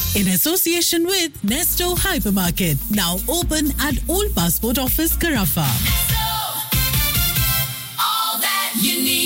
in association with Nesto Hypermarket, now open at Old Passport Office, Carafa. all that you need.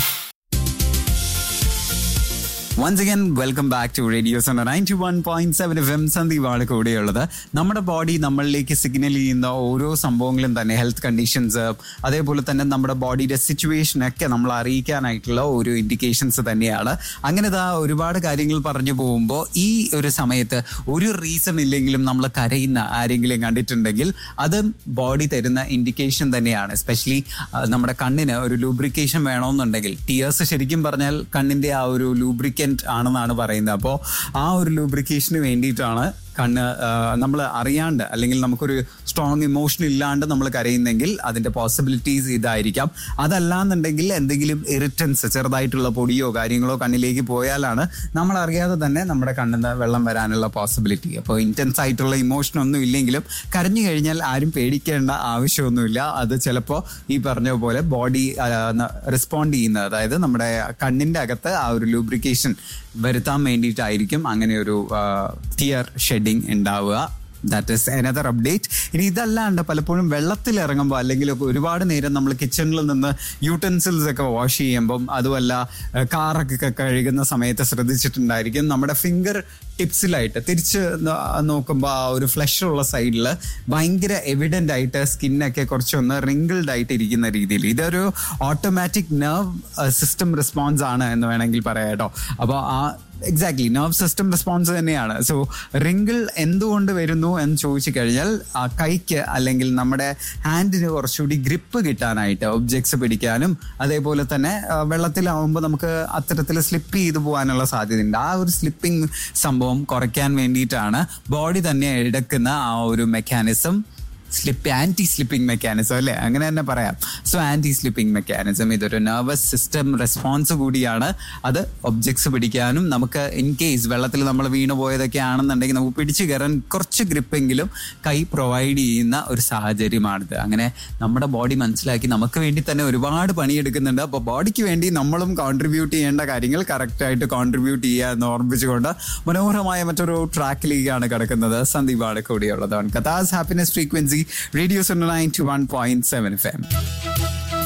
Once again welcome back to radio Sona ninety one point seven F M സന്ദീപാണ് കൂടെയുള്ളത് നമ്മുടെ body നമ്മളിലേക്ക് signal ചെയ്യുന്ന ഓരോ സംഭവങ്ങളും തന്നെ health conditions അതേപോലെ തന്നെ നമ്മുടെ ബോഡിയുടെ സിറ്റുവേഷൻ ഒക്കെ നമ്മൾ അറിയിക്കാനായിട്ടുള്ള ഒരു ഇൻഡിക്കേഷൻസ് തന്നെയാണ് അങ്ങനെ ഇതാ ഒരുപാട് കാര്യങ്ങൾ പറഞ്ഞു പോകുമ്പോൾ ഈ ഒരു സമയത്ത് ഒരു റീസൺ ഇല്ലെങ്കിലും നമ്മൾ കരയുന്ന ആരെങ്കിലും കണ്ടിട്ടുണ്ടെങ്കിൽ അത് ബോഡി തരുന്ന ഇൻഡിക്കേഷൻ തന്നെയാണ് എസ്പെഷ്യലി നമ്മുടെ കണ്ണിന് ഒരു ലൂബ്രിക്കേഷൻ വേണമെന്നുണ്ടെങ്കിൽ ടിയേഴ്സ് ശരിക്കും പറഞ്ഞാൽ കണ്ണിന്റെ ആ ഒരു ലൂബ്രിക്കൻറ്റ് ആണെന്നാണ് പറയുന്നത് അപ്പോൾ ആ ഒരു ലൂബ്രിക്കേഷന് വേണ്ടിയിട്ടാണ് കണ്ണ് നമ്മൾ അറിയാണ്ട് അല്ലെങ്കിൽ നമുക്കൊരു സ്ട്രോങ് ഇമോഷൻ ഇല്ലാണ്ട് നമ്മൾ കരയുന്നെങ്കിൽ അതിന്റെ പോസിബിലിറ്റീസ് ഇതായിരിക്കാം അതല്ലാന്നുണ്ടെങ്കിൽ എന്തെങ്കിലും ഇറിറ്റൻസ് ചെറുതായിട്ടുള്ള പൊടിയോ കാര്യങ്ങളോ കണ്ണിലേക്ക് പോയാലാണ് നമ്മൾ അറിയാതെ തന്നെ നമ്മുടെ കണ്ണിൽ നിന്ന് വെള്ളം വരാനുള്ള പോസിബിലിറ്റി അപ്പോൾ ഇൻറ്റൻസ് ആയിട്ടുള്ള ഇമോഷൻ ഒന്നും ഇല്ലെങ്കിലും കരഞ്ഞു കഴിഞ്ഞാൽ ആരും പേടിക്കേണ്ട ആവശ്യമൊന്നുമില്ല അത് ചിലപ്പോൾ ഈ പറഞ്ഞ പോലെ ബോഡി റെസ്പോണ്ട് ചെയ്യുന്നത് അതായത് നമ്മുടെ കണ്ണിൻ്റെ അകത്ത് ആ ഒരു ലൂബ്രിക്കേഷൻ വരുത്താൻ വേണ്ടിയിട്ടായിരിക്കും അങ്ങനെ ഒരു ടിയർ ഷെഡിങ് ഉണ്ടാവുക ദാറ്റ് ഇസ് അനദർ അപ്ഡേറ്റ് ഇനി ഇതല്ലാണ്ട് പലപ്പോഴും വെള്ളത്തിൽ ഇറങ്ങുമ്പോൾ അല്ലെങ്കിൽ ഒക്കെ ഒരുപാട് നേരം നമ്മൾ കിച്ചണിൽ നിന്ന് യൂട്ടൻസിൽസ് ഒക്കെ വാഷ് ചെയ്യുമ്പം അതുമല്ല കാറൊക്കെ കഴുകുന്ന സമയത്ത് ശ്രദ്ധിച്ചിട്ടുണ്ടായിരിക്കും നമ്മുടെ ഫിംഗർ ടിപ്സിലായിട്ട് തിരിച്ച് നോക്കുമ്പോൾ ആ ഒരു ഫ്ലഷ് ഉള്ള സൈഡിൽ ഭയങ്കര എവിഡൻ്റ് ആയിട്ട് സ്കിന്നൊക്കെ കുറച്ചൊന്ന് റിങ്കിൾഡ് ആയിട്ട് ഇരിക്കുന്ന രീതിയിൽ ഇതൊരു ഓട്ടോമാറ്റിക് നെർവ് സിസ്റ്റം റെസ്പോൺസ് ആണ് എന്ന് വേണമെങ്കിൽ പറയാം കേട്ടോ അപ്പോൾ ആ എക്സാക്ട്ലി നെർവ് സിസ്റ്റം റെസ്പോൺസ് തന്നെയാണ് സോ റിങ്കിൾ എന്തുകൊണ്ട് വരുന്നു എന്ന് ചോദിച്ചു കഴിഞ്ഞാൽ ആ കൈക്ക് അല്ലെങ്കിൽ നമ്മുടെ ഹാൻഡിന് കുറച്ചുകൂടി ഗ്രിപ്പ് കിട്ടാനായിട്ട് ഒബ്ജക്ട്സ് പിടിക്കാനും അതേപോലെ തന്നെ ആ, വെള്ളത്തിലാവുമ്പോൾ നമുക്ക് അത്തരത്തിൽ സ്ലിപ്പ് ചെയ്തു പോകാനുള്ള സാധ്യതയുണ്ട് ആ ഒരു സ്ലിപ്പിംഗ് സംഭവം കുറയ്ക്കാൻ വേണ്ടിയിട്ടാണ് ബോഡി തന്നെ എടുക്കുന്ന ആ ഒരു mechanism slip anti slipping mechanism അല്ലേ അങ്ങനെ തന്നെ പറയാം സോ ആന്റി സ്ലിപ്പിംഗ് മെക്കാനിസം ഇതൊരു നെർവസ് സിസ്റ്റം റെസ്പോൺസ് കൂടിയാണ് അത് ഒബ്ജക്ട്സ് പിടിക്കാനും നമുക്ക് ഇൻ കേസ് വെള്ളത്തിൽ നമ്മൾ വീണു പോയതൊക്കെ ആണെന്നുണ്ടെങ്കിൽ നമുക്ക് പിടിച്ചു കയറാൻ കുറച്ച് ഗ്രിപ്പെങ്കിലും കൈ പ്രൊവൈഡ് ചെയ്യുന്ന ഒരു സാഹചര്യമാണിത് അങ്ങനെ നമ്മുടെ ബോഡി മനസ്സിലാക്കി നമുക്ക് വേണ്ടി തന്നെ ഒരുപാട് പണിയെടുക്കുന്നുണ്ട് അപ്പോൾ ബോഡിക്ക് വേണ്ടി നമ്മളും കോൺട്രിബ്യൂട്ട് ചെയ്യേണ്ട കാര്യങ്ങൾ കറക്റ്റായിട്ട് കോൺട്രിബ്യൂട്ട് ചെയ്യുക എന്ന് ഓർമ്മിച്ചുകൊണ്ട് മനോഹരമായ മറ്റൊരു ട്രാക്കിലേക്കാണ് കിടക്കുന്നത് സന്ദീപാണ് കൂടിയുള്ളത് കഥാസ് happiness frequency radio ninety one point seven F M